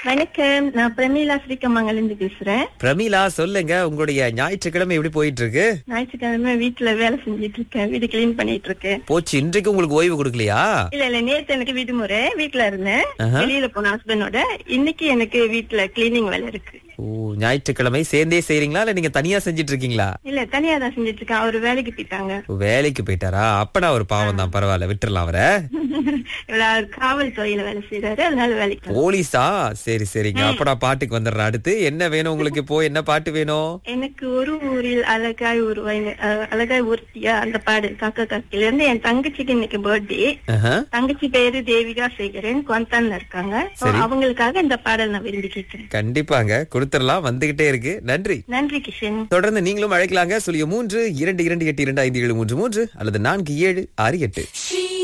வணக்கம் நான் பிரமீளா ஸ்ரீகமங்கலேருந்து பேசுறேன் பிரமீளா சொல்லுங்க உங்களுடைய ஞாயிற்றுக்கிழமை எப்படி போயிட்டு இருக்கு ஞாயிற்றுக்கிழமை வீட்டுல வேலை செஞ்சிட்டு இருக்கேன் வீடு கிளீன் பண்ணிட்டு இருக்கேன் போச்சு இன்றைக்கு உங்களுக்கு ஓய்வு கொடுக்கலையா இல்ல இல்ல நேத்து எனக்கு விடுமுறை வீட்டுல இருந்தேன் ஆஹா. வெளியில போன ஹஸ்பண்டோட இன்னைக்கு எனக்கு வீட்டுல கிளீனிங் வேலை இருக்கு ஓ ஞாயிற்றுக்கிழமை சேர்ந்தே செய்றீங்களா இல்ல நீங்க தனியா செஞ்சிட்டு இருக்கீங்களா இல்ல தனியா தான் செஞ்சிட்டு இருக்கேன் அவரு வேலைக்கு போயிட்டாங்க ஓ, வேலைக்கு போயிட்டாரா அப்பனா ஒரு பாவம் தான் பரவாயில்ல விட்டுறலாம் அவரை இவ்வளவு அவர் காவல்துறையில வேலை செய்யறாரு அதனால வேலைக்கு போறாரு. போலீஸா சரி சரிங்க அப்ப நான் பாட்டுக்கு வந்துடுறேன் அடுத்து என்ன வேணும் உங்களுக்கு இப்போ என்ன பாட்டு வேணும் எனக்கு ஒரு ஊரில் அழகாய் உருவாய் அழகாய் ஊர்த்தியா அந்த பாடு காக்கா காக்கில இருந்து என் தங்கச்சிக்கு இன்னைக்கு பர்த்டே ஆஹா. தங்கச்சி பேரு தேவிகா சேகரன் குவந்தான்ல இருக்காங்க So, சரி. அவங்களுக்காக இந்த பாடல் நான் விரும்பி கேட்கிறேன் கண்டிப்பாங்க கொடுத்துடலாம் வந்துகிட்டே இருக்கு நன்றி நன்றி கிஷன் தொடர்ந்து நீங்களும் அழைக்கலாங்க சொல்லிய மூன்று இரண்டு இரண்டு எட்டு இரண்டு ஐந்து ஏழு மூன்று மூன்று அல்லது நான்கு ஏழு ஆறு எட்டு